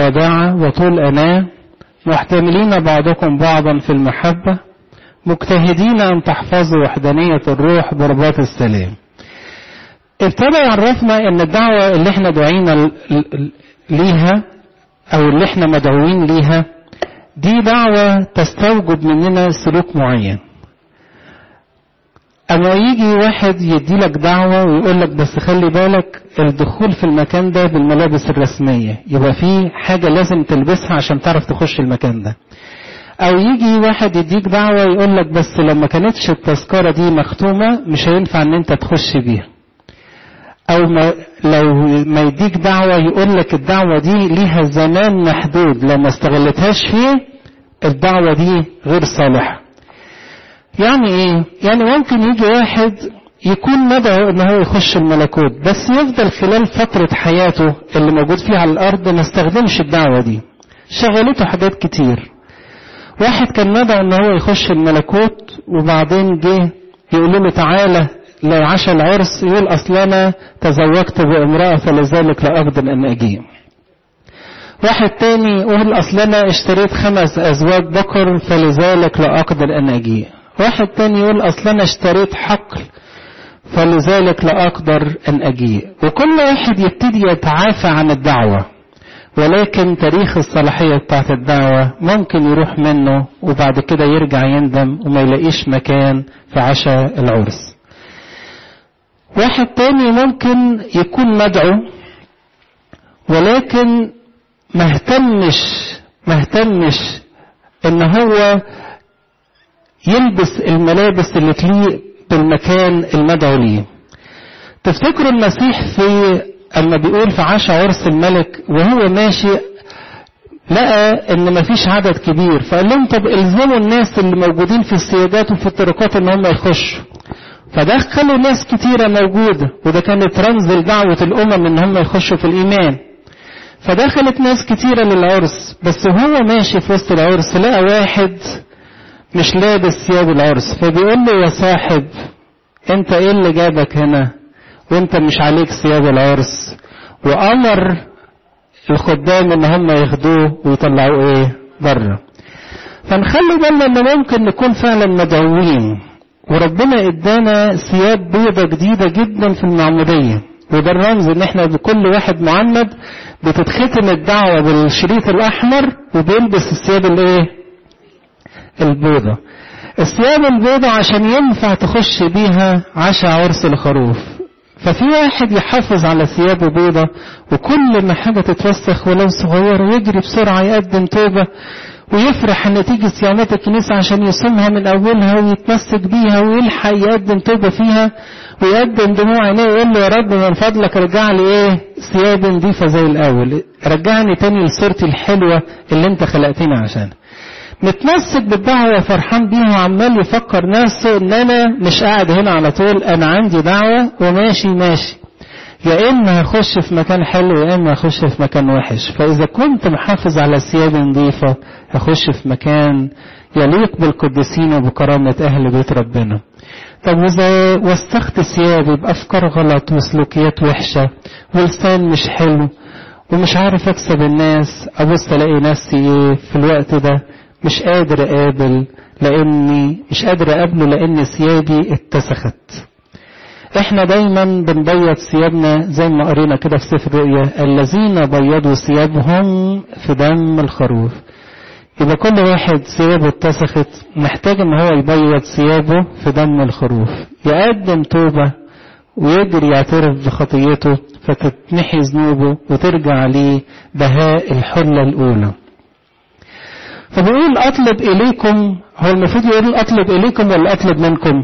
وداعة وطول أناة محتملين بعضكم بعضا في المحبة مجتهدين أن تحفظوا وحدانية الروح برباط السلام ابتدى يعرفنا ان الدعوة اللي احنا دعينا ليها او اللي احنا مدعوين ليها دي دعوة تستوجب مننا سلوك معين اما يجي واحد يديلك دعوة ويقول لك بس خلي بالك الدخول في المكان ده بالملابس الرسمية يبقى في حاجة لازم تلبسها عشان تعرف تخش المكان ده او يجي واحد يديك دعوة يقول لك بس لو ما كانتش التذكرة دي مختومة مش هينفع ان انت تخش بيها او ما لو ما يديك دعوة يقول لك الدعوة دي ليها زمان محدود لو ما استغلتهاش فيه الدعوة دي غير صالحة يعني ايه يعني ممكن يجي واحد يكون مدعو ان هو يخش الملكوت بس يفضل خلال فترة حياته اللي موجود فيها على الارض ما استخدمش الدعوة دي شغلته حاجات كتير واحد كان مدعو ان هو يخش الملكوت وبعدين جه يقول له تعالى لعشاء العرس يقول اصل انا تزوجت بامرأة فلذلك لا اقدر ان اجي واحد تاني يقول اصل انا اشتريت خمس ازواج بقر فلذلك لا اقدر ان اجي واحد تاني يقول اصل انا اشتريت حقل فلذلك لا اقدر ان اجي وكل واحد يبتدي يتعافى عن الدعوة ولكن تاريخ الصلاحية بتاعت الدعوة ممكن يروح منه وبعد كده يرجع يندم وما يلاقيش مكان في عشاء العرس واحد تاني ممكن يكون مدعو ولكن ما اهتمش ما اهتمش ان هو يلبس الملابس اللي تليق بالمكان المدعو ليه تفتكروا المسيح في اما بيقول في عشاء عرس الملك وهو ماشي لقى ان مفيش عدد كبير فقال لهم طب الزموا الناس اللي موجودين في السيادات وفي الطرقات ان هم يخشوا فدخلوا ناس كتيرة موجودة وده كانت رمز لدعوة الأمم إن هم يخشوا في الإيمان فدخلت ناس كتيرة للعرس بس وهو ماشي في وسط العرس لقى واحد مش لابس ثياب العرس فبيقول له يا صاحب انت ايه اللي جابك هنا وانت مش عليك ثياب العرس وامر الخدام ان هم ياخدوه ويطلعوه ايه بره فنخلي بالنا ان ممكن نكون فعلا مدعوين وربنا ادانا ثياب بيضة جديدة جدا في المعمودية وده الرمز ان احنا بكل واحد معمد بتتختم الدعوة بالشريط الاحمر وبيلبس الثياب الايه البيضة الثياب البيضة عشان ينفع تخش بيها عشاء عرس الخروف ففي واحد يحافظ على ثيابه بيضة وكل ما حاجة تتوسخ ولو صغيرة يجري بسرعة يقدم توبة ويفرح ان تيجي صيامات الكنيسة عشان يصومها من اولها ويتمسك بيها ويلحق يقدم توبة فيها ويقدم دموع عينيه ويقول له يا رب من فضلك رجع لي ايه ثياب نظيفة زي الاول رجعني تاني لصورتي الحلوة اللي انت خلقتني عشانها متمسك بالدعوة وفرحان بيها وعمال يفكر نفسه ان انا مش قاعد هنا على طول انا عندي دعوة وماشي ماشي يا اما هخش في مكان حلو يا اما هخش في مكان وحش فاذا كنت محافظ على ثياب نظيفة هخش في مكان يليق بالقديسين وبكرامة اهل بيت ربنا طب واذا وسخت ثياب يبقى افكار غلط وسلوكيات وحشة ولسان مش حلو ومش عارف اكسب الناس ابص الاقي نفسي ايه في الوقت ده مش قادر اقابل لاني مش قادر اقابله لان ثيابي اتسخت احنا دايما بنبيض ثيابنا زي ما قرينا كده في سفر الرؤيا الذين بيضوا ثيابهم في دم الخروف يبقى كل واحد ثيابه اتسخت محتاج ان هو يبيض ثيابه في دم الخروف يقدم توبة ويقدر يعترف بخطيته فتتنحي ذنوبه وترجع ليه بهاء الحلة الأولى فبيقول أطلب إليكم هو المفروض يقول أطلب إليكم ولا أطلب منكم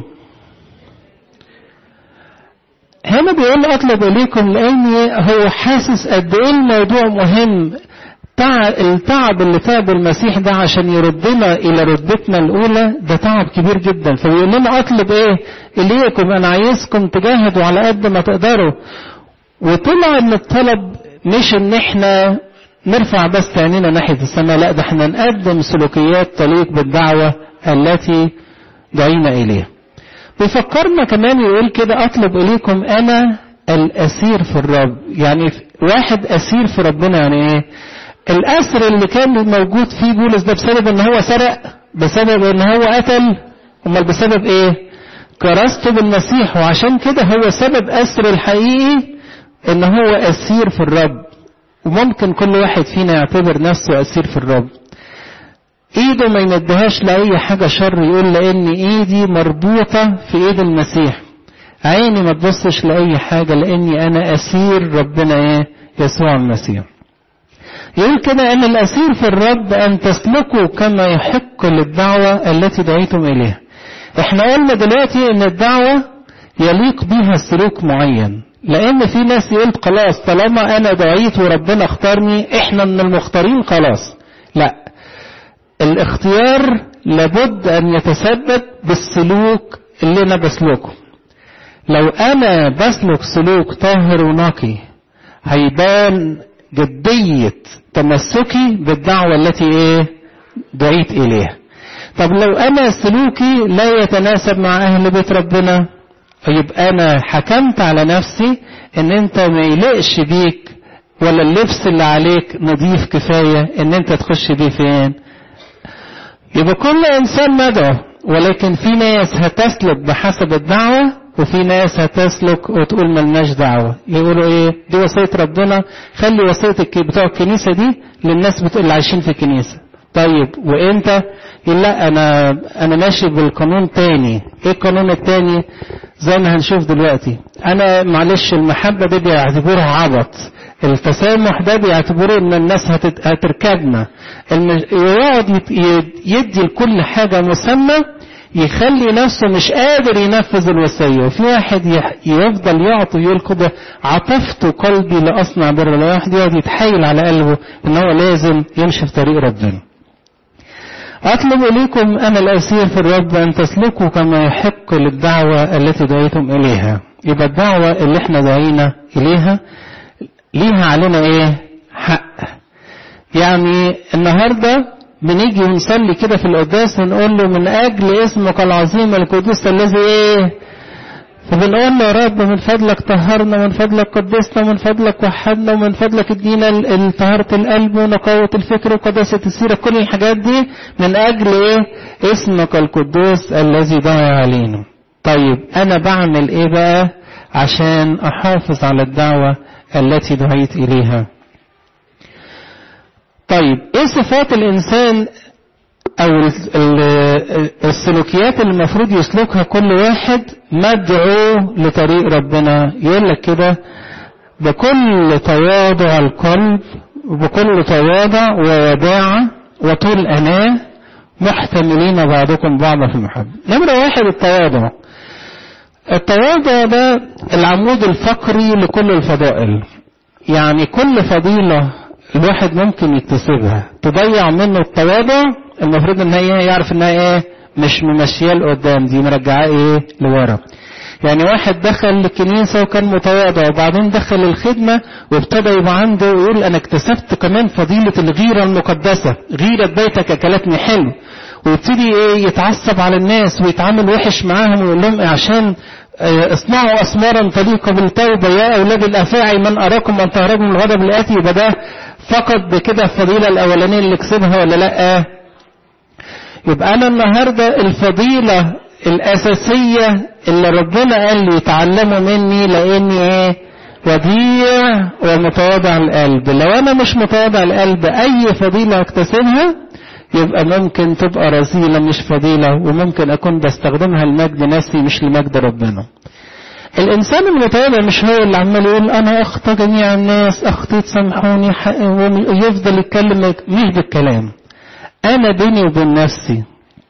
هنا بيقول أطلب إليكم لأن هو حاسس قد إيه الموضوع مهم التعب اللي تعب المسيح ده عشان يردنا إلى رتبتنا الأولى ده تعب كبير جدا فبيقول لنا أطلب إيه إليكم أنا عايزكم تجاهدوا على قد ما تقدروا وطلع إن الطلب مش إن إحنا نرفع بس عينينا ناحية السماء لا ده احنا نقدم سلوكيات تليق بالدعوة التي دعينا إليها بيفكرنا كمان يقول كده أطلب إليكم أنا الأسير في الرب يعني واحد أسير في ربنا يعني إيه الأسر اللي كان موجود فيه بولس ده بسبب ان هو سرق بسبب ان هو قتل امال بسبب ايه كرسته بالمسيح وعشان كده هو سبب أسر الحقيقي ان هو أسير في الرب وممكن كل واحد فينا يعتبر نفسه أسير في الرب ايده ما يمدهاش لأي حاجة شر يقول لأن ايدي مربوطة في ايد المسيح عيني ما تبصش لأي حاجة لأني أنا أسير ربنا إيه يسوع المسيح يقول كده أن الأسير في الرب أن تسلكوا كما يحق للدعوة التي دعيتم إليها احنا قلنا دلوقتي أن الدعوة يليق بها سلوك معين لأن في ناس يقول خلاص طالما أنا دعيت وربنا اختارني احنا من المختارين خلاص لا الاختيار لابد أن يتسبب بالسلوك اللي أنا بسلكه لو انا بسلك سلوك طاهر ونقي هيبان جدية تمسكي بالدعوة التي ايه دعيت اليها طب لو انا سلوكي لا يتناسب مع اهل بيت ربنا يبقى انا حكمت على نفسي ان انت ما يلقش بيك ولا اللبس اللي عليك نظيف كفاية ان انت تخش بيه فين يبقى كل انسان مدعو ولكن في ناس هتسلك بحسب الدعوة وفي ناس هتسلك وتقول ملناش دعوة يقولوا ايه دي وصية ربنا خلي وصية بتوع الكنيسة دي للناس بتقول اللي عايشين في الكنيسة طيب وانت يقول لا انا انا ماشي بالقانون تاني ايه القانون التاني زي ما هنشوف دلوقتي انا معلش المحبة دي بيعتبرها عبط التسامح ده بيعتبروه ان الناس هتت... هتركبنا المج... يقعد يدي لكل حاجة مسمى يخلي نفسه مش قادر ينفذ الوصية وفي واحد يفضل يعطي يقول كده عطفت قلبي لأصنع بر الله واحد يقعد يتحايل على قلبه ان هو لازم يمشي في طريق ربنا أطلب إليكم أنا الأسير في الرب أن تسلكوا كما يحق للدعوة التي دعيتم إليها يبقى الدعوة اللي احنا دعينا إليها ليها علينا إيه حق يعني النهارده بنيجي ونصلي كده في القداس ونقول له من أجل اسمك العظيم القدوس الذي إيه فبنقول له يا رب من فضلك طهرنا من فضلك قدسنا من فضلك وحدنا ومن فضلك ادينا طهارة القلب ونقاوة الفكر وقداسة السيرة كل الحاجات دي من أجل إيه اسمك القدوس الذي دعا علينا طيب أنا بعمل إيه بقى عشان أحافظ على الدعوة التي دعيت إليها طيب ايه صفات الانسان او السلوكيات اللي المفروض يسلكها كل واحد مدعو لطريق ربنا يقول لك كده بكل تواضع القلب وبكل تواضع ووداعة وطول أناة محتملين بعضكم بعضا في المحبة نمرة واحد التواضع التواضع ده العمود الفقري لكل الفضائل يعني كل فضيلة الواحد ممكن يكتسبها تضيع منه التواضع المفروض ان هي يعرف انها ايه مش ممشيه لقدام دي مرجعاه ايه لورا يعني واحد دخل الكنيسة وكان متواضع وبعدين دخل الخدمة وابتدى يبقى عنده يقول أنا اكتسبت كمان فضيلة الغيرة المقدسة غيرة بيتك أكلتني حلو ويبتدي إيه يتعصب على الناس ويتعامل وحش معاهم ويقول لهم عشان اصنعوا أسمارا طليقة بالتوبة يا أولاد الأفاعي من أراكم أن تهربوا من الغضب الآتي يبقى ده فقط بكده الفضيلة الأولانية اللي كسبها ولا لأ يبقى أنا النهاردة الفضيلة الأساسية اللي ربنا قال لي تعلموا مني لأني إيه وديع ومتواضع القلب لو أنا مش متواضع القلب أي فضيلة أكتسبها يبقى ممكن تبقى رذيلة مش فضيلة وممكن أكون بستخدمها لمجد نفسي مش لمجد ربنا الإنسان المتواضع مش هو اللي عمال يقول أنا أخطى جميع الناس أخطيت سامحوني ويفضل يتكلم مش بالكلام أنا بيني وبين نفسي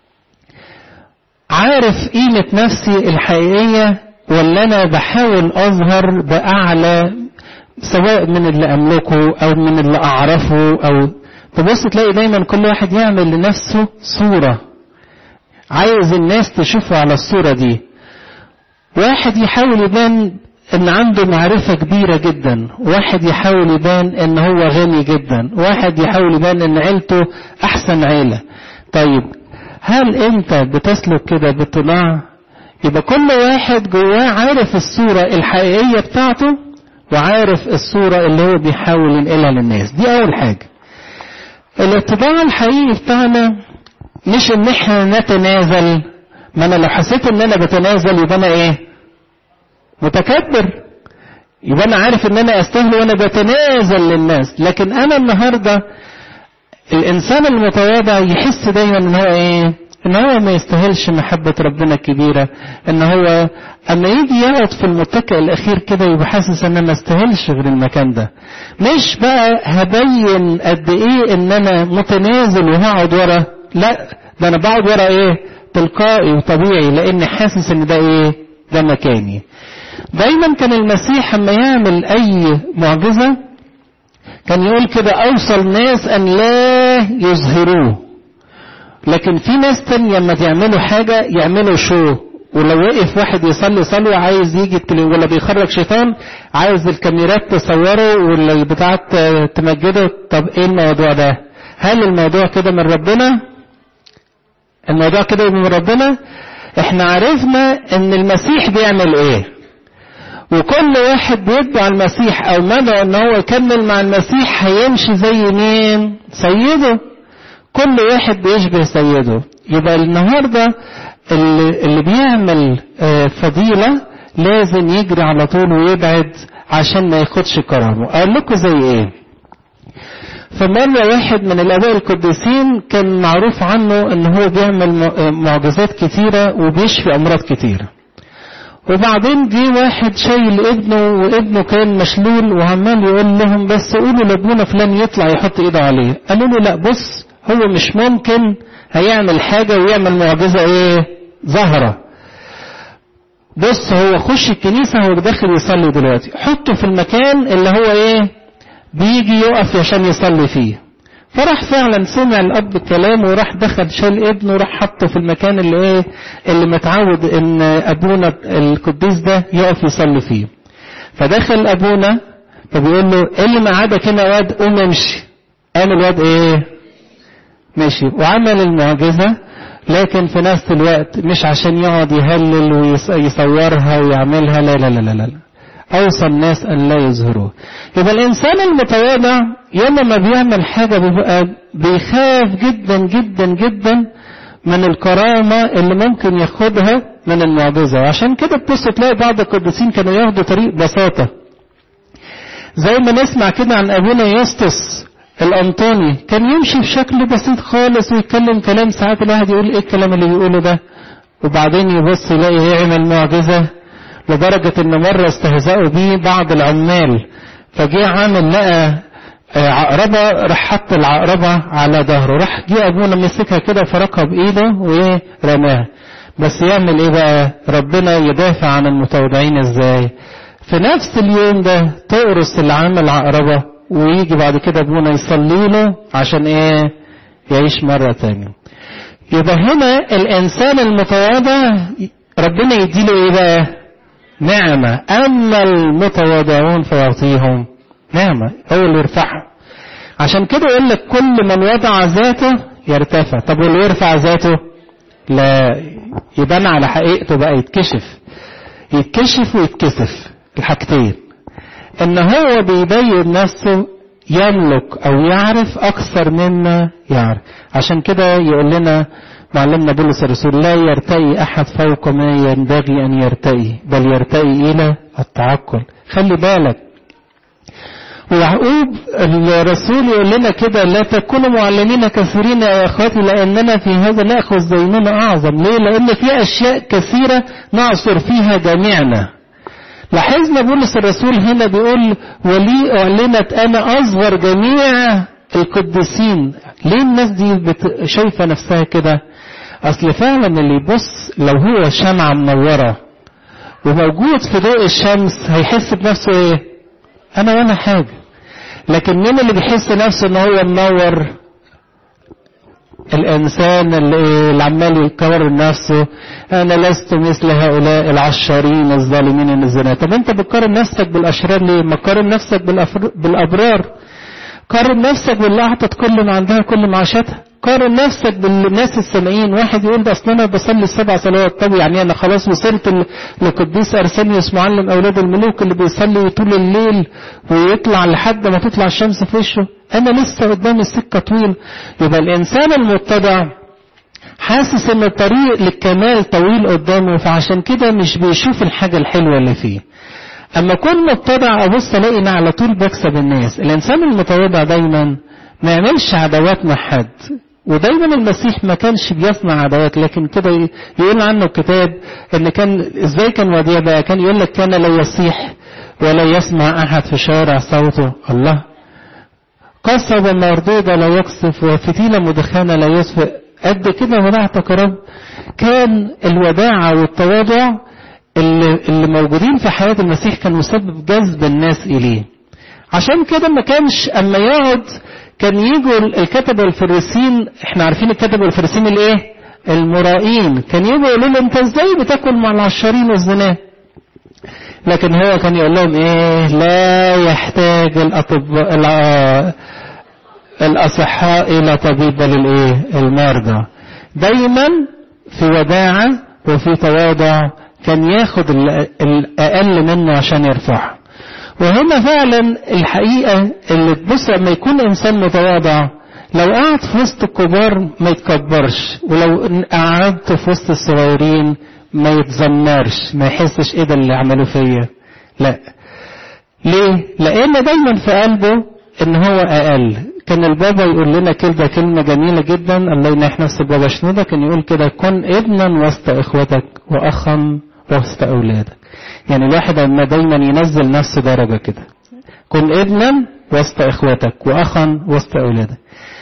عارف قيمة نفسي الحقيقية ولا أنا بحاول أظهر بأعلى سواء من اللي أملكه أو من اللي أعرفه أو تبص تلاقي دايما كل واحد يعمل لنفسه صورة عايز الناس تشوفه على الصورة دي واحد يحاول يبان ان عنده معرفة كبيرة جدا واحد يحاول يبان ان هو غني جدا واحد يحاول يبان ان عيلته احسن عيلة طيب هل انت بتسلك كده باطلاع يبقى كل واحد جواه عارف الصورة الحقيقية بتاعته وعارف الصورة اللي هو بيحاول ينقلها للناس دي اول حاجة الاتباع الحقيقي بتاعنا مش ان احنا نتنازل ما انا لو حسيت ان انا بتنازل يبقى انا ايه متكبر يبقى انا عارف ان انا استاهل وانا بتنازل للناس لكن انا النهارده الانسان المتواضع يحس دايما ان هو ايه ان هو ما يستاهلش محبة ربنا الكبيرة ان هو اما يجي يقعد في المتكئ الاخير كده يبقى حاسس ان انا ما استاهلش غير المكان ده مش بقى هبين قد ايه ان انا متنازل وهقعد ورا لا ده انا بقعد ورا ايه تلقائي وطبيعي لان حاسس ان ده ايه ده مكاني دايما كان المسيح اما يعمل اي معجزة كان يقول كده اوصل ناس ان لا يظهروه لكن في ناس تانية لما يعملوا حاجة يعملوا شو ولو وقف واحد يصلي صلوة عايز يجي ولا بيخرج شيطان عايز الكاميرات تصوره ولا بتاعت تمجده طب ايه الموضوع ده هل الموضوع كده من ربنا الموضوع كده من ربنا احنا عرفنا ان المسيح بيعمل ايه وكل واحد بيتبع المسيح او مدعو ان هو يكمل مع المسيح هيمشي زي مين سيده كل واحد بيشبه سيده يبقى النهاردة اللي, اللي بيعمل فضيلة لازم يجري على طول ويبعد عشان ما ياخدش كرامه اقول لكم زي ايه فمرة واحد من الاباء القديسين كان معروف عنه ان هو بيعمل معجزات كتيرة وبيشفي امراض كتيرة وبعدين جه واحد شايل ابنه وابنه كان مشلول وعمال يقول لهم بس قولوا لابونا فلان يطلع يحط ايده عليه قالوا له لا بص هو مش ممكن هيعمل حاجة ويعمل معجزة ايه ظاهرة بص هو خش الكنيسة هو داخل يصلي دلوقتي حطه في المكان اللي هو ايه بيجي يقف عشان يصلي فيه فراح فعلا سمع الاب الكلام وراح دخل شال ابنه وراح حطه في المكان اللي ايه اللي متعود ان ابونا القديس ده يقف يصلي فيه فدخل ابونا فبيقول له ايه اللي مقعدك هنا يا واد قوم امشي قام الواد ايه ماشي وعمل المعجزة لكن في نفس الوقت مش عشان يقعد يهلل ويصورها ويعملها لا لا لا لا لا أوصى الناس أن لا يظهروه يبقى الإنسان المتواضع يوم ما بيعمل حاجة بيبقى بيخاف جدا جدا جدا من الكرامة اللي ممكن ياخدها من المعجزة وعشان كده تبص تلاقي بعض القديسين كانوا ياخدوا طريق بساطة زي ما نسمع كده عن أبونا يوستس الأنطوني كان يمشي بشكل بسيط خالص ويتكلم كلام ساعات الواحد يقول ايه الكلام اللي بيقوله ده وبعدين يبص يلاقي يعمل معجزة لدرجة ان مرة استهزأوا بيه بعض العمال فجه عامل لقى عقربة راح حط العقربة على ظهره راح جه ابونا مسكها كده فركها بايده وايه رماها بس يعمل ايه بقى ربنا يدافع عن المتواضعين ازاي في نفس اليوم ده تقرص اللي عامل عقربة ويجي بعد كده ابونا يصلي له عشان ايه يعيش مرة تانية يبقى هنا الانسان المتواضع ربنا يديله ايه بقى نعمة اما المتواضعون فيعطيهم نعمة هو اللي يرفعها عشان كده يقول لك كل من وضع ذاته يرتفع طب واللي يرفع ذاته لا يبان على حقيقته بقى يتكشف يتكشف ويتكسف الحاجتين ان هو بيبين نفسه يملك او يعرف اكثر مما يعرف عشان كده يقول لنا معلمنا بولس الرسول لا يرتقي احد فوق ما ينبغي ان يرتقي بل يرتقي الى التعقل خلي بالك ويعقوب الرسول يقول لنا كده لا تكونوا معلمين كثيرين يا اخواتي لاننا في هذا ناخذ زيننا اعظم ليه لان في اشياء كثيره نعصر فيها جميعنا لاحظنا بولس الرسول هنا بيقول ولي اعلنت انا اصغر جميع القديسين ليه الناس دي بت... شايفه نفسها كده اصل فعلا اللي يبص لو هو شمعة منورة وموجود في ضوء الشمس هيحس بنفسه ايه انا وانا حاجة لكن مين اللي بيحس نفسه ان هو منور الانسان اللي, اللي عمال يكرر نفسه انا لست مثل هؤلاء العشارين الظالمين الزنا طب انت بتقارن نفسك بالاشرار ليه ما تقارن نفسك بالابرار قارن نفسك باللي اعطت كل ما عندها كل معاشاتها قارن نفسك بالناس السامعين واحد يقول ده اصل انا بصلي السبع صلوات طب يعني انا خلاص وصلت لقديس ارسنيوس معلم اولاد الملوك اللي بيصلي طول الليل ويطلع لحد ما تطلع الشمس في وشه انا لسه قدامي السكة طويل يبقى الانسان المتبع حاسس ان الطريق للكمال طويل قدامه فعشان كده مش بيشوف الحاجة الحلوة اللي فيه اما اكون متبع ابص الاقي ان على طول بكسب الناس الانسان المتواضع دايما ما يعملش عداوات مع حد ودايما المسيح ما كانش بيصنع عداوات لكن كده يقول عنه الكتاب ان كان ازاي كان وديع بقى كان يقول لك كان لا يصيح ولا يسمع احد في شارع صوته الله قصبة مردودة لا يقصف وفتيلة مدخنة لا يسفق قد كده ودعتك يا رب كان الوداعة والتواضع اللي, اللي موجودين في حياة المسيح كانوا سبب جذب الناس إليه عشان كده ما كانش أما يقعد كان يجوا الكتبة الفريسين احنا عارفين الكتبة الفريسين الايه المرائين كان يجوا يقولوا له انت ازاي بتاكل مع العشارين والزنا لكن هو كان يقول لهم ايه لا يحتاج الاطباء الاصحاء الى طبيب بل الايه المرضى دايما في وداعة وفي تواضع كان ياخد الاقل منه عشان يرفعه وهنا فعلا الحقيقة اللي تبص لما يكون إنسان متواضع لو قعد في وسط الكبار ما يتكبرش ولو قعدت في وسط الصغيرين ما يتذمرش ما يحسش ايه ده اللي عملوه فيا لا ليه لان دايما في قلبه ان هو اقل كان البابا يقول لنا كده كلمة جميلة جدا الله ينح نفس البابا شنودة كان يقول كده كن ابنا وسط اخوتك واخا وسط اولادك يعني الواحد لما دايما ينزل نفسه درجة كده كن ابنا وسط اخواتك واخا وسط اولادك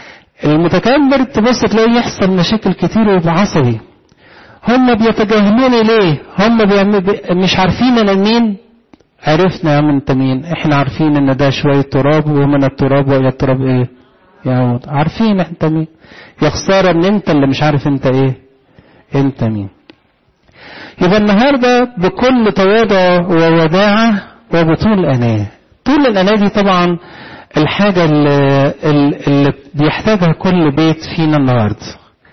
المتكبر تبص تلاقيه يحصل مشاكل كتير ويبقى عصبي هم بيتجاهلوني ليه هم بي... مش عارفين انا مين عرفنا يا عم انت مين احنا عارفين ان ده شوية تراب ومن التراب والى التراب ايه يعود عارفين انت مين يا خسارة ان انت اللي مش عارف انت ايه انت مين يبقى النهاردة بكل تواضع ووداعة وبطول أناة طول الأناة دي طبعا الحاجة اللي, اللي بيحتاجها كل بيت فينا النهاردة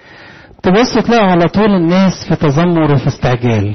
تبص تلاقي على طول الناس في تذمر وفي استعجال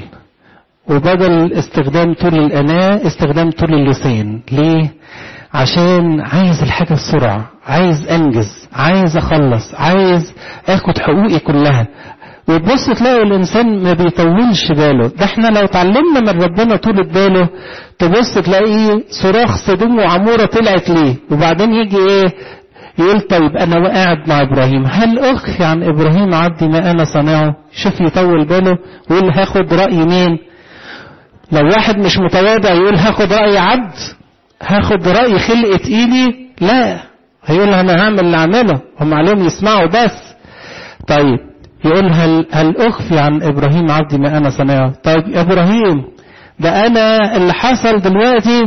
وبدل استخدام طول الأناة استخدام طول اللسان ليه؟ عشان عايز الحاجة بسرعة عايز أنجز عايز أخلص عايز أخد حقوقي كلها وتبص تلاقي الانسان ما بيطولش باله ده احنا لو اتعلمنا من ربنا طولة باله تبص تلاقيه صراخ صدوم وعمورة طلعت ليه وبعدين يجي ايه يقول طيب انا قاعد مع ابراهيم هل اخفي عن ابراهيم عبدي ما انا صانعه شوف يطول باله ويقول هاخد رأي مين لو واحد مش متواضع يقول هاخد رأي عبد هاخد رأي خلقة ايدي لا هيقول انا هعمل اللي اعمله هم عليهم يسمعوا بس طيب يقول هل, هل أخفي عن إبراهيم عبدي ما أنا صنعه طيب يا إبراهيم ده أنا اللي حصل دلوقتي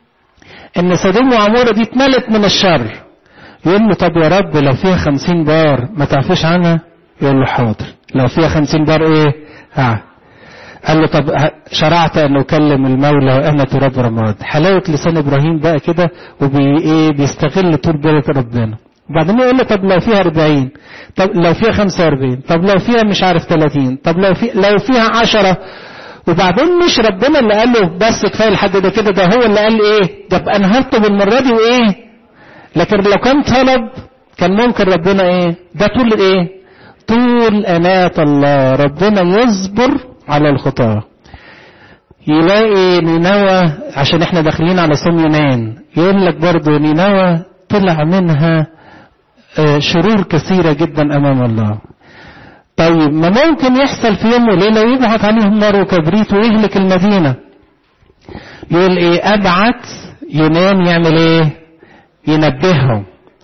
إن سدوم وعمورة دي اتملت من الشر يقول له طب يا رب لو فيها خمسين بار ما تعرفش عنها يقول له حاضر لو فيها خمسين بار ايه ها قال له طب شرعت ان اكلم المولى وانا تراب رماد حلاوه لسان ابراهيم بقى كده وبي ايه بيستغل طول بالة ربنا وبعدين يقول له طب لو فيها 40 طب لو فيها 45 طب لو فيها مش عارف 30 طب لو في لو فيها 10 وبعدين مش ربنا اللي قال له بس كفايه لحد ده كده ده هو اللي قال ايه ده ابقى انا هطلب المره دي وايه لكن لو كان طلب كان ممكن ربنا ايه ده طول ايه طول اناة الله ربنا يصبر على الخطاه يلاقي نينوى عشان احنا داخلين على صوم يونان يقول لك برضه نينوى طلع منها شرور كثيرة جدا أمام الله طيب ما ممكن يحصل في يوم وليلة يبعث عليهم نار وكبريت ويهلك المدينة يقول ايه ابعت يونان يعمل ايه ينبههم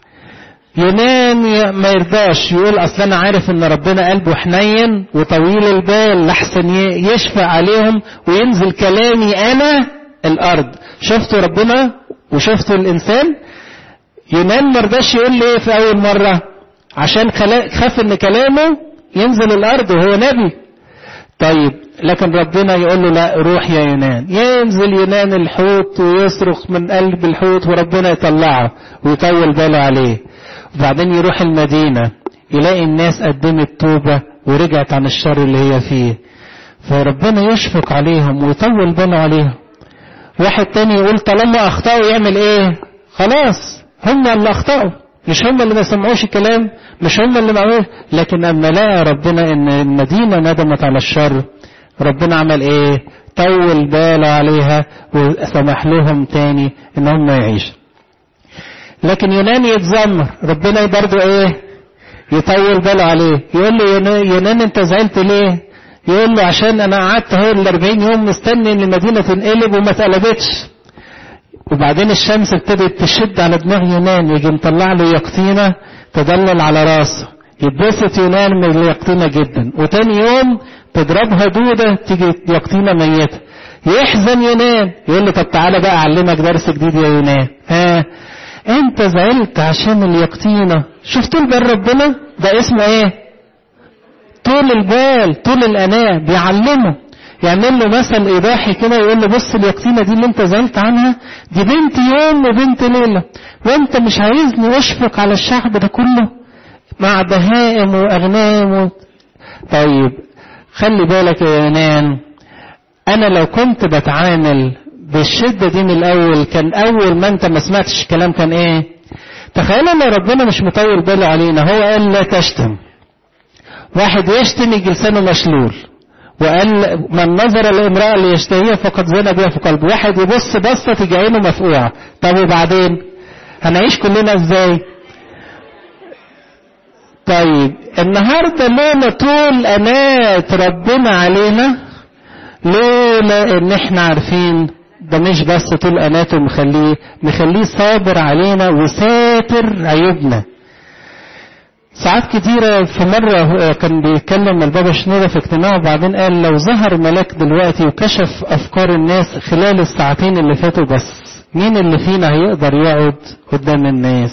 يونان ما يرضاش يقول اصل انا عارف ان ربنا قلبه حنين وطويل البال لحسن يشفى عليهم وينزل كلامي انا الارض شفتوا ربنا وشفتوا الانسان يونان ما رضاش يقول لي ايه في اول مرة عشان خاف ان كلامه ينزل الارض وهو نبي طيب لكن ربنا يقول له لا روح يا يونان ينزل يونان الحوت ويصرخ من قلب الحوت وربنا يطلعه ويطول باله عليه وبعدين يروح المدينة يلاقي الناس قدمت توبة ورجعت عن الشر اللي هي فيه فربنا يشفق عليهم ويطول باله عليهم واحد تاني يقول طالما اخطأوا يعمل ايه خلاص هم اللي اخطأوا مش هم اللي ما سمعوش الكلام مش هم اللي معمول لكن اما لقى ربنا ان المدينة ندمت على الشر ربنا عمل ايه طول باله عليها وسمح لهم تاني ان هم يعيشوا لكن يونان يتذمر ربنا برضه ايه يطول باله عليه يقول له يونان انت زعلت ليه يقول له عشان انا قعدت اهو ال 40 يوم مستني ان المدينه تنقلب وما اتقلبتش وبعدين الشمس ابتدت تشد على دماغ يونان يجي مطلع له يقطينه تدلل على راسه يتبسط يونان من اليقطينه جدا وتاني يوم تضربها دوده تيجي يقطينه ميته يحزن يونان يقول له طب تعالى بقى اعلمك درس جديد يا يونان ها انت زعلت عشان اليقطينه شفتوا البال ربنا ده اسمه ايه طول البال طول الاناه بيعلمه يعمل له مثل ايضاحي كده يقول له بص اليقطينه دي اللي انت زعلت عنها دي بنت يوم وبنت ليله وانت مش عايزني اشفق على الشعب ده كله مع بهائم واغنام و... طيب خلي بالك يا يونان انا لو كنت بتعامل بالشدة دي من الاول كان اول ما انت ما سمعتش الكلام كان ايه تخيل ان ربنا مش مطول باله علينا هو قال لا تشتم واحد يشتم يجي لسانه مشلول وقال من نظر لامرأة ليشتهيها فقد زنى بها في قلبه واحد يبص بصة تيجي عينه مفقوعة طب وبعدين هنعيش كلنا ازاي طيب النهاردة لولا طول أنات ربنا علينا لولا ان احنا عارفين ده مش بس طول أناته مخليه مخليه صابر علينا وساتر عيوبنا ساعات كتيرة في مرة كان بيتكلم البابا شنودة في اجتماع وبعدين قال لو ظهر ملاك دلوقتي وكشف أفكار الناس خلال الساعتين اللي فاتوا بس مين اللي فينا هيقدر يقعد قدام الناس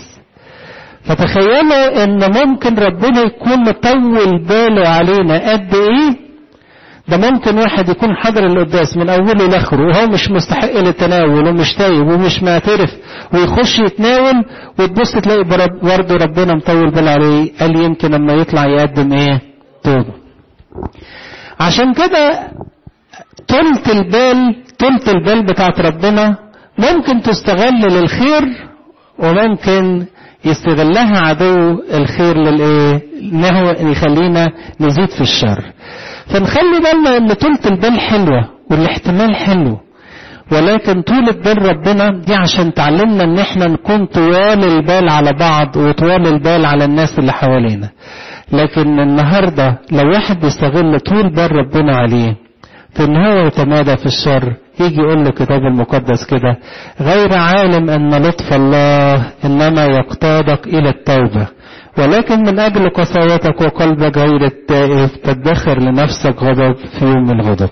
فتخيلوا ان ممكن ربنا يكون مطول باله علينا قد ايه ده ممكن واحد يكون حضر القداس من اوله لاخره وهو مش مستحق للتناول ومش تايب ومش معترف ويخش يتناول وتبص تلاقي برضه ربنا مطول باله عليه قال يمكن لما يطلع يقدم ايه توبه عشان كده طولة البال طولة البال بتاعت ربنا ممكن تستغل للخير وممكن يستغلها عدو الخير للايه انه يخلينا نزيد في الشر فنخلي بالنا ان طولة البال حلوة والاحتمال حلو ولكن طولة بال ربنا دي عشان تعلمنا ان احنا نكون طوال البال على بعض وطوال البال على الناس اللي حوالينا لكن النهاردة لو واحد بيستغل طول بال ربنا عليه في ان هو يتمادى في الشر يجي يقول له الكتاب المقدس كده غير عالم ان لطف الله انما يقتادك الى التوبه ولكن من أجل قساوتك وقلبك غير التائب تدخر لنفسك غضب في يوم الغضب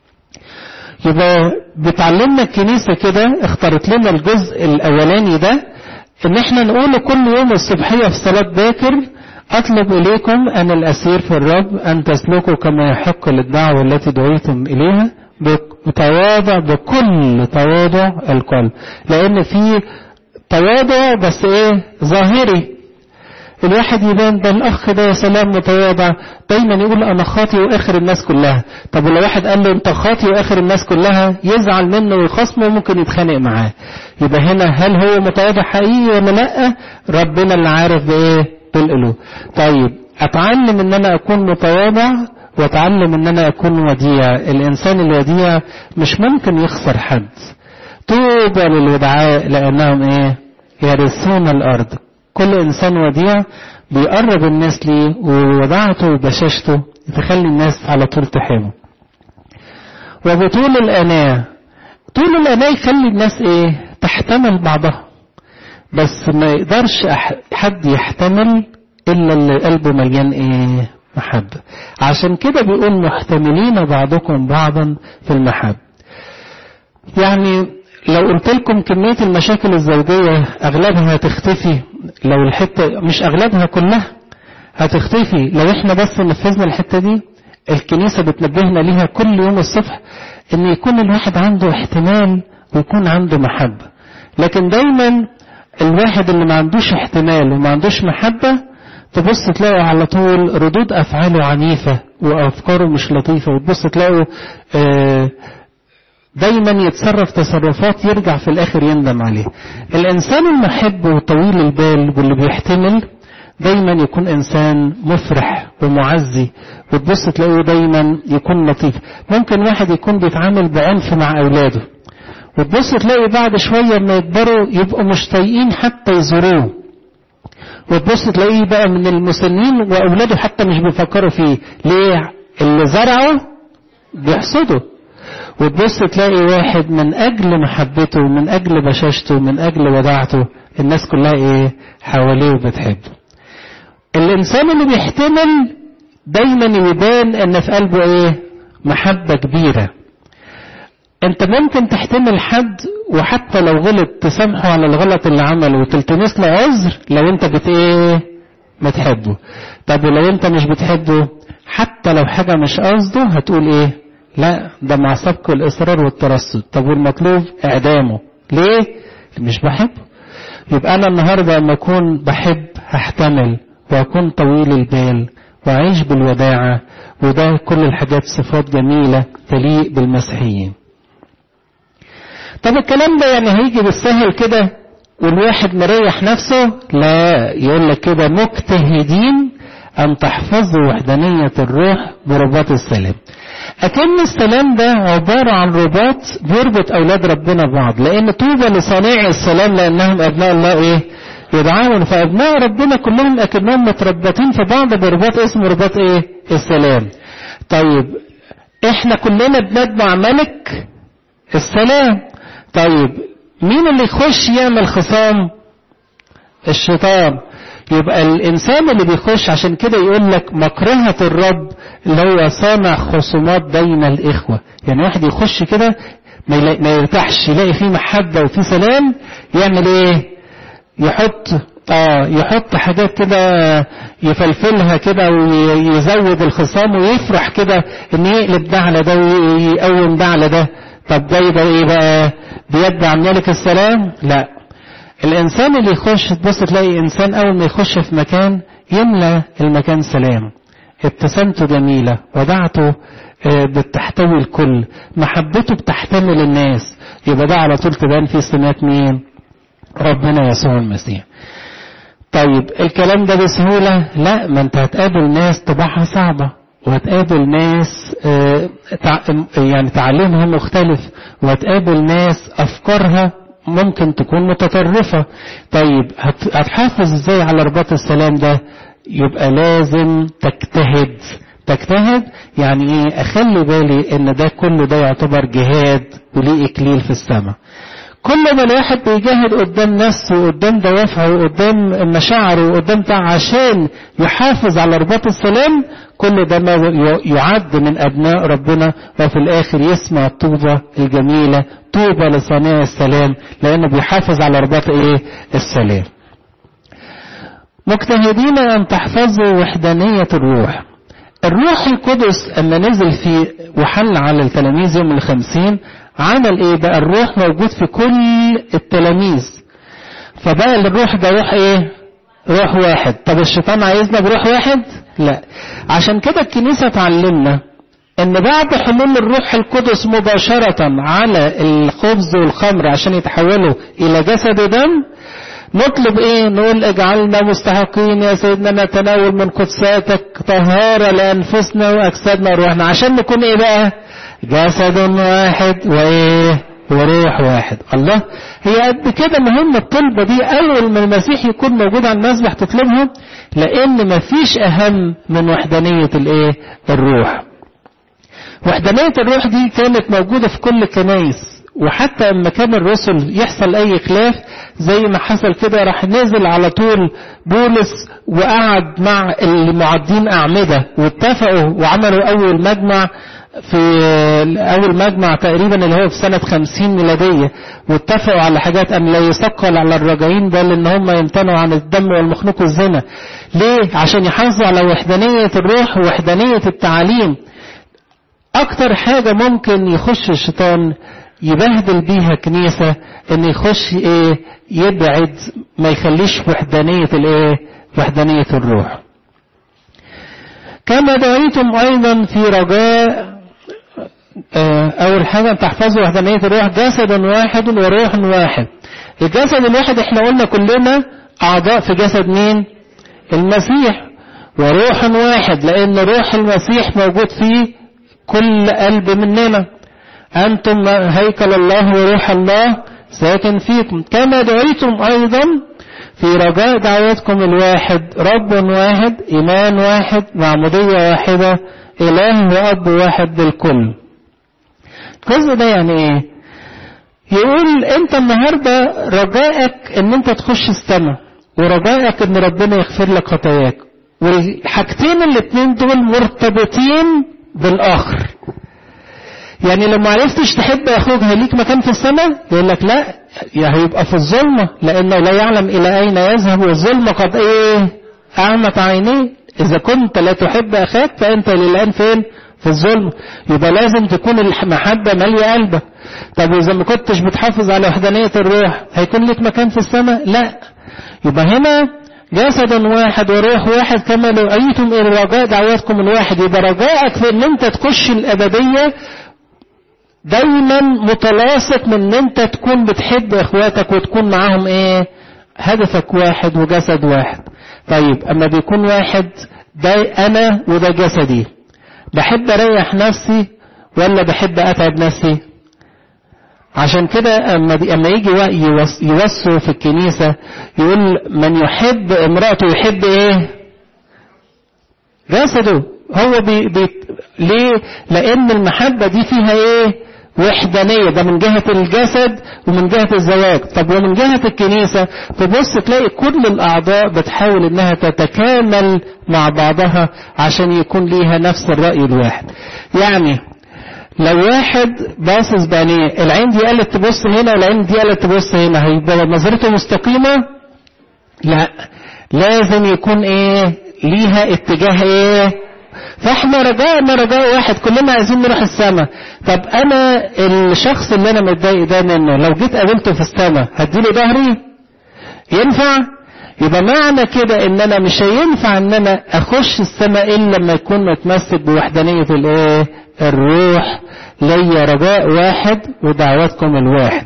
يبقى بتعلمنا الكنيسة كده اختارت لنا الجزء الأولاني ده إن احنا نقوله كل يوم الصبحية في صلاة باكر أطلب إليكم أن الأسير في الرب أن تسلكوا كما يحق للدعوة التي دعيتم إليها بتواضع بكل تواضع القلب لأن في تواضع بس إيه ظاهري الواحد يبان ده الاخ ده يا سلام متواضع دايما يقول انا خاطي واخر الناس كلها طب لو واحد قال له انت خاطي واخر الناس كلها يزعل منه ويخصمه وممكن يتخانق معاه يبقى هنا هل هو متواضع حقيقي ولا لا ربنا اللي عارف بايه بالقلوب طيب اتعلم ان انا اكون متواضع واتعلم ان انا اكون وديع الانسان الوديع مش ممكن يخسر حد طوبى للودعاء لانهم ايه يرثون الارض كل انسان وديع بيقرب الناس ليه وودعته وبشاشته تخلي الناس على طول تحبه وبطول الاناه طول الاناه يخلي الناس ايه تحتمل بعضها بس ما يقدرش حد يحتمل الا اللي قلبه مليان ايه محبه عشان كده بيقول محتملين بعضكم بعضا في المحبه يعني لو قلت لكم كمية المشاكل الزوجية أغلبها هتختفي لو الحتة مش أغلبها كلها هتختفي لو احنا بس نفذنا الحتة دي الكنيسة بتنبهنا ليها كل يوم الصبح ان يكون الواحد عنده احتمال ويكون عنده محبة لكن دايما الواحد اللي ما عندوش احتمال وما عندوش محبة تبص تلاقوا على طول ردود أفعاله عنيفة وأفكاره مش لطيفة وتبص تلاقوا آه دايما يتصرف تصرفات يرجع في الاخر يندم عليها الانسان المحب وطويل البال واللي بيحتمل دايما يكون انسان مفرح ومعزي وتبص تلاقيه دايما يكون لطيف ممكن واحد يكون بيتعامل بعنف مع اولاده وتبص تلاقي بعد شويه لما يكبروا يبقوا مش طايقين حتى يزوروه وتبص تلاقيه بقى من المسنين واولاده حتى مش بيفكروا فيه ليه اللي زرعه بيحصده وتبص تلاقي واحد من اجل محبته من اجل بشاشته من اجل وداعته الناس كلها ايه حواليه وبتحبه الانسان اللي بيحتمل دايما يبان ان في قلبه ايه محبة كبيرة انت ممكن تحتمل حد وحتى لو غلط تسامحه على الغلط اللي عمله وتلتمس له عذر لو انت بت ايه بتحبه طب ولو انت مش بتحبه حتى لو حاجة مش قصده هتقول ايه لا ده مع سبق الاصرار والترصد طب والمطلوب اعدامه ليه مش بحبه يبقى انا النهارده لما اكون بحب هحتمل واكون طويل البال واعيش بالوداعه وده كل الحاجات صفات جميله تليق بالمسيحيين طب الكلام ده يعني هيجي بالسهل كده والواحد مريح نفسه لا يقول لك كده مجتهدين أن تحفظوا وحدانية الروح برباط السلام أكن السلام ده عبارة عن رباط بيربط أولاد ربنا ببعض لأن طوبى لصانعي السلام لأنهم أبناء الله إيه يدعون فأبناء ربنا كلهم أكنهم متربطين في بعض برباط اسمه رباط إيه السلام طيب إحنا كلنا بنتبع ملك السلام طيب مين اللي يخش يعمل خصام الشيطان يبقى الإنسان اللي بيخش عشان كده يقول لك مكرهة الرب اللي هو صانع خصومات بين الإخوة يعني واحد يخش كده ما, ما يرتاحش يلاقي فيه محبة وفيه سلام يعمل إيه يحط اه يحط حاجات كده يفلفلها كده ويزود الخصام ويفرح كده ان يقلب ده على ده ويقوم ده على ده طب ده يبقى ايه بقى بيتبع ملك السلام لا الانسان اللي يخش تبص تلاقي انسان اول ما يخش في مكان يملى المكان سلام ابتسامته جميلة ودعته بتحتوي الكل محبته بتحتمل الناس يبقى ده على طول تبان في سمات مين ربنا يسوع المسيح طيب الكلام ده بسهولة لا ما انت هتقابل ناس طباعها صعبة وهتقابل ناس يعني تعليمها مختلف وهتقابل ناس أفكارها ممكن تكون متطرفة طيب هتحافظ ازاي على رباط السلام ده يبقى لازم تجتهد تجتهد يعني ايه اخلي بالي ان ده كله ده يعتبر جهاد وليه اكليل في السماء كل ما الواحد بيجاهد قدام نفسه وقدام دوافعه وقدام مشاعره وقدام عشان يحافظ على رباط السلام كل ده ما يعد من ابناء ربنا وفي الاخر يسمع الطوبة الجميلة طوبى لصانع السلام لانه بيحافظ على رباط ايه السلام مجتهدين ان تحفظوا وحدانية الروح الروح القدس اما نزل في وحل على التلاميذ يوم الخمسين عمل ايه بقى الروح موجود في كل التلاميذ فبقى الروح ده روح ايه روح واحد طب الشيطان عايزنا بروح واحد لا عشان كده الكنيسة تعلمنا ان بعد حلول الروح القدس مباشرة على الخبز والخمر عشان يتحولوا الى جسد ودم نطلب ايه نقول اجعلنا مستحقين يا سيدنا نتناول من قدساتك طهارة لانفسنا واجسادنا وروحنا عشان نكون ايه بقى جسد واحد وايه وروح واحد الله هي قد كده مهمة الطلبة دي أول ما المسيح يكون موجود على المسبح تطلبها لأن مفيش أهم من وحدانية الإيه؟ الروح. وحدانية الروح دي كانت موجودة في كل الكنايس وحتى لما كان الرسل يحصل أي خلاف زي ما حصل كده راح نزل على طول بولس وقعد مع المعدين أعمدة واتفقوا وعملوا أول مجمع في أول مجمع تقريبا اللي هو في سنة خمسين ميلادية واتفقوا على حاجات أن لا يثقل على الراجعين بل إن هم يمتنعوا عن الدم والمخنوق والزنا ليه؟ عشان يحافظوا على وحدانية الروح ووحدانية التعاليم أكتر حاجة ممكن يخش الشيطان يبهدل بيها كنيسة إن يخش إيه يبعد ما يخليش وحدانية الإيه وحدانية الروح كما دعيتم أيضا في رجاء أول حاجة تحفظوا وحدانية الروح جسد واحد وروح واحد الجسد الواحد احنا قلنا كلنا أعضاء في جسد مين المسيح وروح واحد لأن روح المسيح موجود في كل قلب مننا أنتم هيكل الله وروح الله ساكن فيكم كما دعيتم أيضا في رجاء دعوتكم الواحد رب واحد إيمان واحد معمودية واحدة إله وأب واحد بالكل الجزء ده يعني إيه يقول أنت النهاردة رجائك أن أنت تخش السماء ورجائك أن ربنا يغفر لك خطاياك والحاجتين الاتنين دول مرتبطين بالآخر يعني لو ما عرفتش تحب اخوك هيليك مكان في السماء يقول لك لا يا هيبقى في الظلمة لانه لا يعلم الى اين يذهب والظلمة قد ايه اعمت عينيه اذا كنت لا تحب اخاك فانت للان فين في الظلم يبقى لازم تكون المحبة مالية قلبك طب واذا ما كنتش بتحافظ على وحدانية الروح هيكون لك مكان في السماء لا يبقى هنا جسد واحد وروح واحد كما لو أيتم إلى رجاء دعواتكم الواحد يبقى رجائك في ان انت تخش الابدية دايما متلاصق من ان انت تكون بتحب اخواتك وتكون معاهم ايه هدفك واحد وجسد واحد طيب اما بيكون واحد ده انا وده جسدي بحب اريح نفسي ولا بحب اتعب نفسي عشان كده اما اما يجي يوصوا في الكنيسه يقول من يحب امراته يحب ايه جسده هو بي بي ليه لان المحبه دي فيها ايه وحدانية ده من جهة الجسد ومن جهة الزواج طب ومن جهة الكنيسة تبص تلاقي كل الأعضاء بتحاول إنها تتكامل مع بعضها عشان يكون ليها نفس الرأي الواحد يعني لو واحد باصص بعينيه العين دي قالت تبص هنا والعين دي قالت تبص هنا هيبقى نظرته مستقيمة لا لازم يكون ايه ليها اتجاه ايه فاحنا رجاءنا رجاء واحد كلنا عايزين نروح السماء طب انا الشخص اللي انا متضايق ده منه لو جيت قابلته في السماء هديله ظهري ينفع يبقى معنى كده ان انا مش هينفع ان انا اخش السماء الا لما يكون متمسك بوحدانية الايه الروح ليا رجاء واحد ودعواتكم الواحد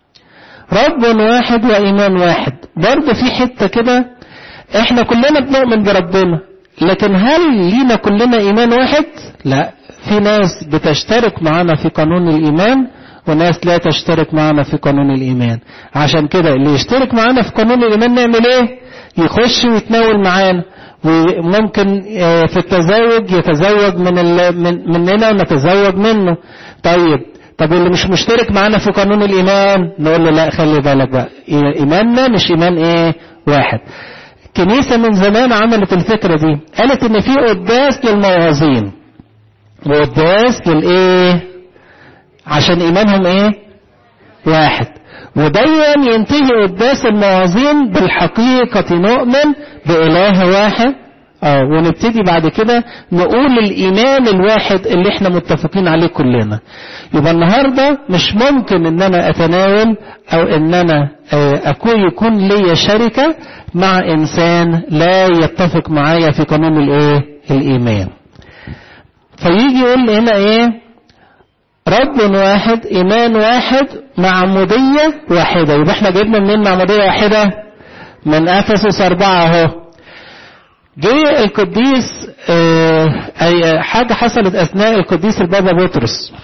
رب واحد وايمان واحد برضه في حتة كده احنا كلنا بنؤمن بربنا لكن هل لينا كلنا ايمان واحد لا في ناس بتشترك معنا في قانون الايمان وناس لا تشترك معنا في قانون الايمان عشان كده اللي يشترك معنا في قانون الايمان نعمل ايه يخش ويتناول معانا وممكن في التزاوج يتزوج من من مننا ونتزوج منه طيب طب اللي مش مشترك معانا في قانون الايمان نقول له لا خلي بالك بقى ايماننا مش ايمان ايه واحد كنيسة من زمان عملت الفكرة دي قالت ان في قداس للموازين وقداس للايه عشان ايمانهم ايه واحد ودايما ينتهي قداس الموازين بالحقيقة نؤمن بإله واحد اه ونبتدي بعد كده نقول الإيمان الواحد اللي احنا متفقين عليه كلنا يبقى النهاردة مش ممكن ان انا اتناول او ان انا اكون يكون لي شركة مع انسان لا يتفق معايا في قانون الايه الايمان فيجي يقول هنا ايه رب واحد ايمان واحد معمودية واحدة يبقى احنا جبنا منين معمودية واحدة من افسس اربعة اهو جه القديس اه اي حاجة حصلت اثناء القديس البابا بطرس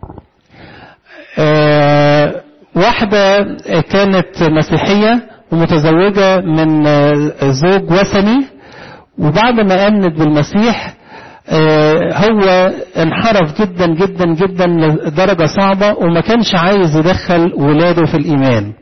اه واحدة كانت مسيحية ومتزوجة من زوج وثني وبعد ما امنت بالمسيح هو انحرف جدا جدا جدا لدرجة صعبة وما كانش عايز يدخل ولاده في الإيمان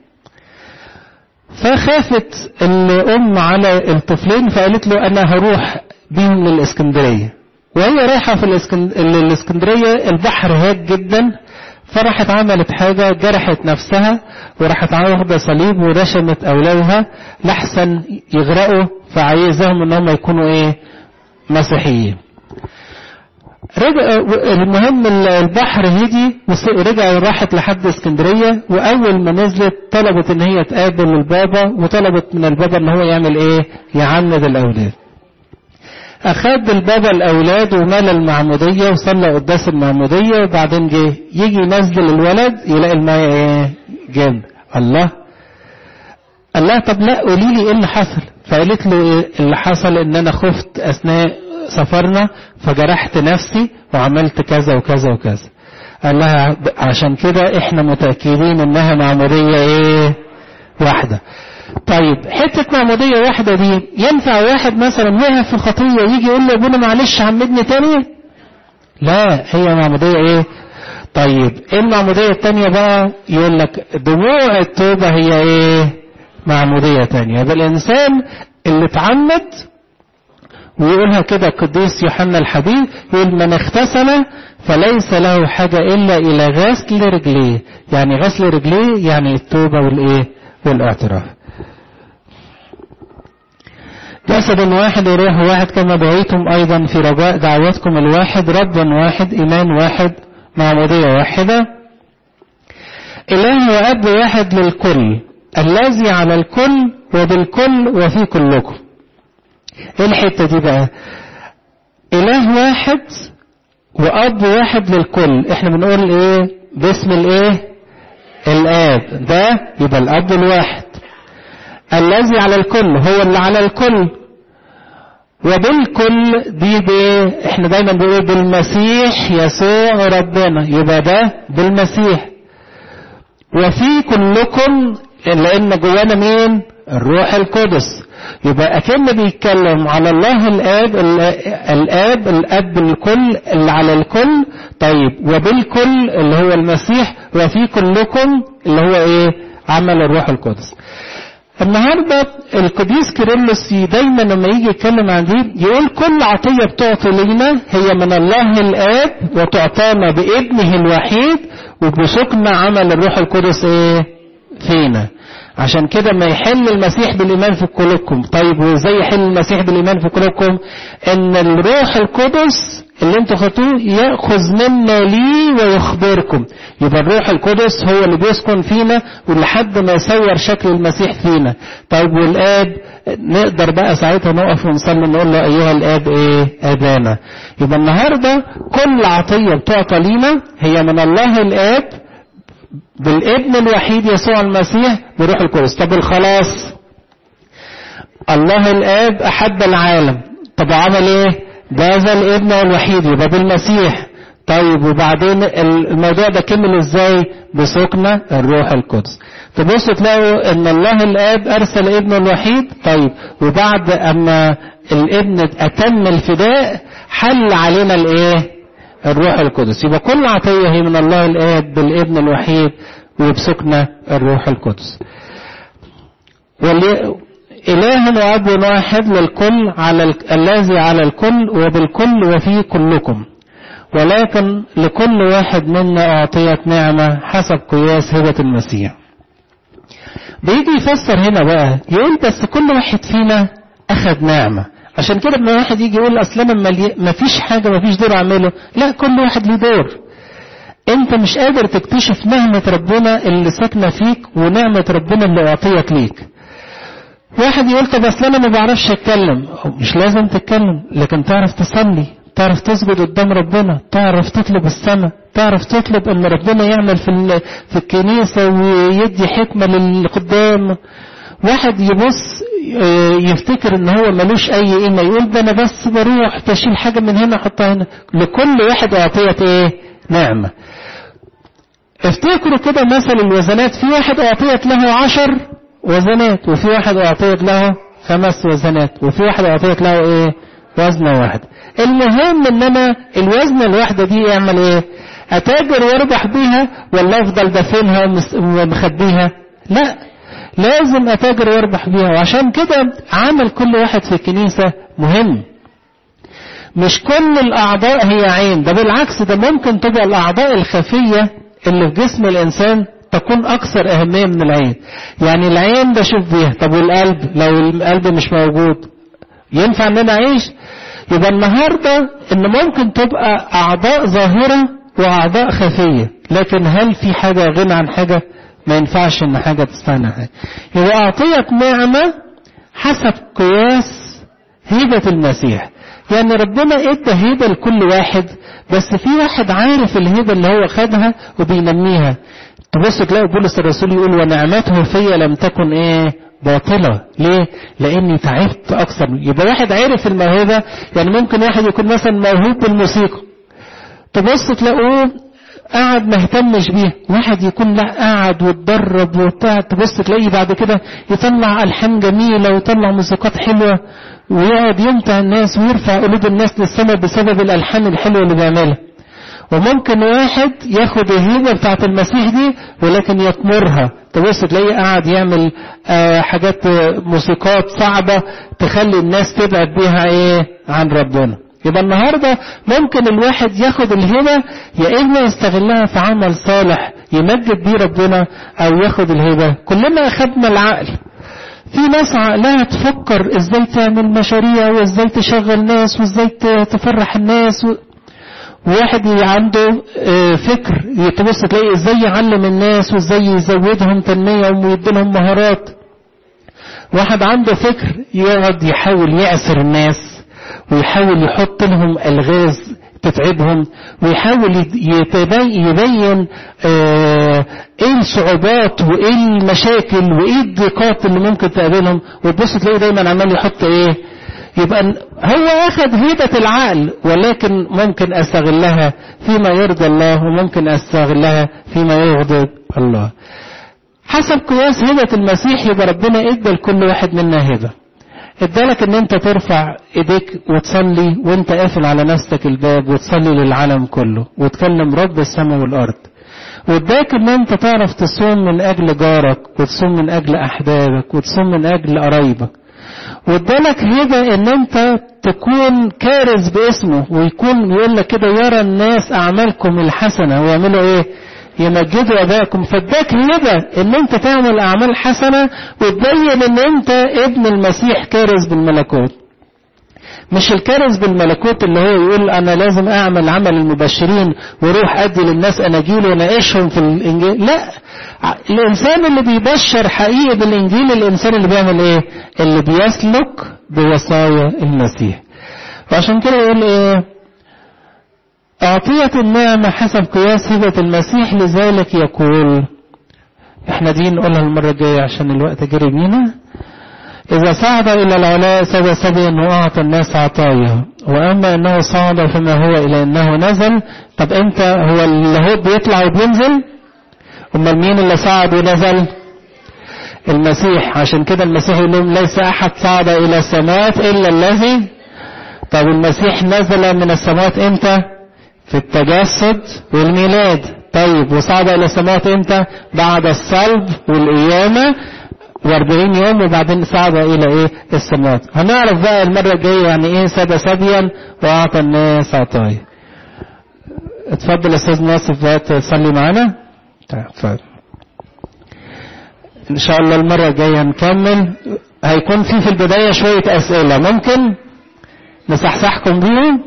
فخافت الأم على الطفلين فقالت له أنا هروح بيهم للإسكندرية وهي رايحة في الإسكندرية البحر هاج جدا فراحت عملت حاجة جرحت نفسها وراحت واخدة صليب ورشمت أولادها لحسن يغرقوا فعايزاهم ان هم يكونوا ايه مسيحيين رجع المهم البحر هدي ورجع راحت لحد اسكندرية وأول ما نزلت طلبت إن هي تقابل البابا وطلبت من البابا إن هو يعمل إيه؟ يعمد الأولاد. أخد البابا الأولاد ومال المعمودية وصلى قداس المعمودية وبعدين جه يجي ينزل الولد يلاقي المية ايه جنب الله قال لها طب لا قولي لي ايه اللي حصل فقالت له إيه اللي حصل ان انا خفت اثناء سفرنا فجرحت نفسي وعملت كذا وكذا وكذا قال لها عشان كده احنا متأكدين انها معمودية ايه واحدة طيب حتة معمودية واحدة دي ينفع واحد مثلا وقع في خطية ويجي يقول له ابونا معلش عمدني تاني لا هي معمودية ايه طيب ايه المعمودية التانية بقى يقول لك دموع التوبة هي ايه معمودية تانية يبقى الانسان اللي اتعمد ويقولها كده القديس يوحنا الحبيب يقول من اغتسل فليس له حاجة إلا إلى غسل رجليه يعني غسل رجليه يعني التوبة والإيه والاعتراف جسد واحد وروح واحد كما دعيتم أيضا في رجاء دعوتكم الواحد رب واحد إيمان واحد معمودية واحدة إله وأب واحد للكل الذي على الكل وبالكل وفي كلكم ايه الحته دي بقى اله واحد واب واحد للكل احنا بنقول ايه باسم الايه الاب ده يبقى الاب الواحد الذي على الكل هو اللي على الكل وبالكل دي بايه احنا دايما بنقول بالمسيح يسوع ربنا يبقى ده بالمسيح وفي كلكم لان جوانا مين الروح القدس يبقى أكن بيتكلم على الله الآب الآب الأب الكل اللي على الكل طيب وبالكل اللي هو المسيح وفي كلكم اللي هو إيه عمل الروح القدس النهارده القديس كيرلس دايما لما يجي يتكلم عن دي يقول كل عطيه بتعطي لينا هي من الله الاب وتعطانا بابنه الوحيد وبسكن عمل الروح القدس ايه فينا عشان كده ما يحل المسيح بالإيمان في قلوبكم طيب وازاي يحل المسيح بالإيمان في قلوبكم ان الروح القدس اللي انتوا خدتوه ياخذ منا لي ويخبركم يبقى الروح القدس هو اللي بيسكن فينا ولحد ما يصور شكل المسيح فينا طيب والاب نقدر بقى ساعتها نقف ونصلي نقول له ايها الاب ايه ابانا يبقى النهارده كل عطيه بتعطى لينا هي من الله الاب بالابن الوحيد يسوع المسيح بروح القدس طب الخلاص الله الاب احب العالم طب عمل ايه بذل الابن الوحيد يبقى بالمسيح طيب وبعدين الموضوع ده كمل ازاي بسكنة الروح القدس تبصوا تلاقوا ان الله الاب ارسل ابنه الوحيد طيب وبعد اما الابن اتم الفداء حل علينا الايه الروح القدس يبقى كل عطية هي من الله الآب بالابن الوحيد وبسكنة الروح القدس إله وأب واحد للكل على ال... الذي على الكل وبالكل وفي كلكم ولكن لكل واحد منا أعطيت نعمة حسب قياس هبة المسيح بيجي يفسر هنا بقى يقول بس كل واحد فينا أخذ نعمة عشان كده لما واحد يجي يقول اصل انا ملي... ما فيش حاجه ما فيش دور اعمله لا كل واحد له دور انت مش قادر تكتشف نعمه ربنا اللي ساكنه فيك ونعمه ربنا اللي اعطيت ليك واحد يقول طب اصل انا ما بعرفش اتكلم مش لازم تتكلم لكن تعرف تصلي تعرف تسجد قدام ربنا تعرف تطلب السماء تعرف تطلب ان ربنا يعمل في في الكنيسه ويدي حكمه للقدام واحد يبص يفتكر ان هو ملوش اي قيمه يقول ده انا بس بروح بشيل حاجه من هنا احطها هنا لكل واحد اعطيت ايه نعمه افتكروا كده مثل الوزنات في واحد اعطيت له عشر وزنات وفي واحد اعطيت له خمس وزنات وفي واحد اعطيت له ايه وزنه واحده المهم ان انا الوزنه الواحده دي يعمل ايه اتاجر واربح بيها ولا افضل دافنها ومخبيها لا لازم اتاجر واربح بيها وعشان كده عمل كل واحد في الكنيسة مهم مش كل الاعضاء هي عين ده بالعكس ده ممكن تبقى الاعضاء الخفية اللي في جسم الانسان تكون اكثر اهمية من العين يعني العين بشوف بيها طب والقلب لو القلب مش موجود ينفع ان انا اعيش يبقى النهاردة ان ممكن تبقى اعضاء ظاهرة واعضاء خفية لكن هل في حاجة غنى عن حاجة ما ينفعش ان حاجة تستغنى حاجة يبقى اعطيت نعمة حسب قياس هبة المسيح يعني ربنا ادى هبة لكل واحد بس في واحد عارف الهبة اللي هو خدها وبينميها تبص تلاقي بولس الرسول يقول ونعمته في لم تكن ايه باطلة ليه لاني تعبت اكثر يبقى واحد عارف الموهبة يعني ممكن واحد يكون مثلا موهوب بالموسيقى تبص تلاقوه قاعد ما اهتمش بيه واحد يكون لا قاعد واتدرب وبتاع تبص تلاقيه بعد كده يطلع الحان جميله ويطلع موسيقات حلوه ويقعد يمتع الناس ويرفع قلوب الناس للسماء بسبب الالحان الحلوه اللي بيعملها وممكن واحد ياخد الهيبه بتاعت المسيح دي ولكن يطمرها تبص تلاقيه قاعد يعمل آه حاجات موسيقات صعبه تخلي الناس تبعد بيها ايه عن ربنا يبقى النهاردة ممكن الواحد ياخد الهبة يا إما يستغلها في عمل صالح يمجد بيه ربنا أو ياخد الهبة كلنا أخدنا العقل في ناس عقلها تفكر ازاي تعمل مشاريع وازاي تشغل ناس وازاي تفرح الناس و... وواحد عنده فكر تبص تلاقي ازاي يعلم الناس وازاي يزودهم تنمية ويديلهم مهارات واحد عنده فكر يقعد يحاول يأسر الناس ويحاول يحط لهم الغاز تتعبهم ويحاول يبين ايه الصعوبات وايه المشاكل وايه الضيقات اللي ممكن تقابلهم وتبص تلاقيه دايما عمال يحط ايه يبقى هو اخذ هيبة العقل ولكن ممكن استغلها فيما يرضي الله وممكن استغلها فيما يغضب الله حسب قياس هبة المسيح يبقى ربنا ادى لكل واحد منا هبة ادالك ان انت ترفع ايديك وتصلي وانت قافل على نفسك الباب وتصلي للعالم كله وتكلم رب السماء والارض واداك ان انت تعرف تصوم من اجل جارك وتصوم من اجل احبابك وتصوم من اجل قرايبك وادالك هبه ان انت تكون كارث باسمه ويكون يقول لك كده يرى الناس اعمالكم الحسنه ويعملوا ايه يمجدوا ابائكم فاداك هبه ان انت تعمل اعمال حسنه وتبين ان انت ابن المسيح كارث بالملكوت مش الكارث بالملكوت اللي هو يقول انا لازم اعمل عمل المبشرين واروح ادي للناس اناجيل واناقشهم في الانجيل لا الانسان اللي بيبشر حقيقي بالانجيل الانسان اللي بيعمل ايه اللي بيسلك بوصايا المسيح وعشان كده يقول ايه أعطيت النعمة حسب قياس هبة المسيح لذلك يقول احنا دي نقولها المرة الجاية عشان الوقت جري بينا إذا صعد إلى العلاء سبى سبي أنه أعطى الناس عطايا وأما أنه صعد فما هو إلى أنه نزل طب أنت هو اللي هو بيطلع وبينزل أمال مين اللي صعد ونزل المسيح عشان كده المسيح يقول لهم ليس أحد صعد إلى السماوات إلا الذي طب المسيح نزل من السماوات إمتى في التجسد والميلاد طيب وصعد إلى السماوات إمتى بعد الصلب والقيامة واربعين يوم وبعدين صعد إلى إيه السماوات هنعرف بقى المرة الجاية يعني إيه سبى سبيا وأعطى الناس عطايا اتفضل أستاذ ناصف بقى تصلي معانا اتفضل إن شاء الله المرة الجاية نكمل هيكون في في البداية شوية أسئلة ممكن نصحصحكم بيهم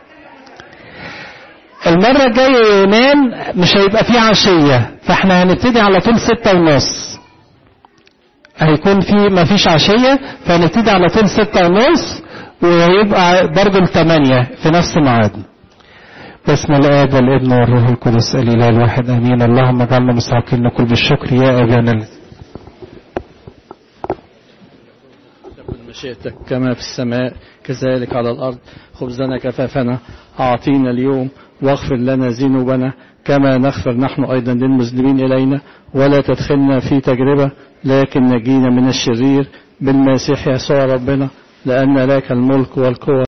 المرة الجاية يونان مش هيبقى فيه عشية فاحنا هنبتدي على طول ستة ونص هيكون في ما فيش عشية فهنبتدي على طول ستة ونص وهيبقى برضه الثمانية في نفس ميعادنا باسم الآب والابن والروح القدس الإله الواحد آمين اللهم اجعلنا مستحقين نقول بالشكر يا أبانا مشيئتك كما في السماء كذلك على الأرض خبزنا كفافنا أعطينا اليوم واغفر لنا ذنوبنا كما نغفر نحن أيضا للمذنبين إلينا ولا تدخلنا في تجربة لكن نجينا من الشرير بالمسيح يسوع ربنا لأن لك الملك والقوة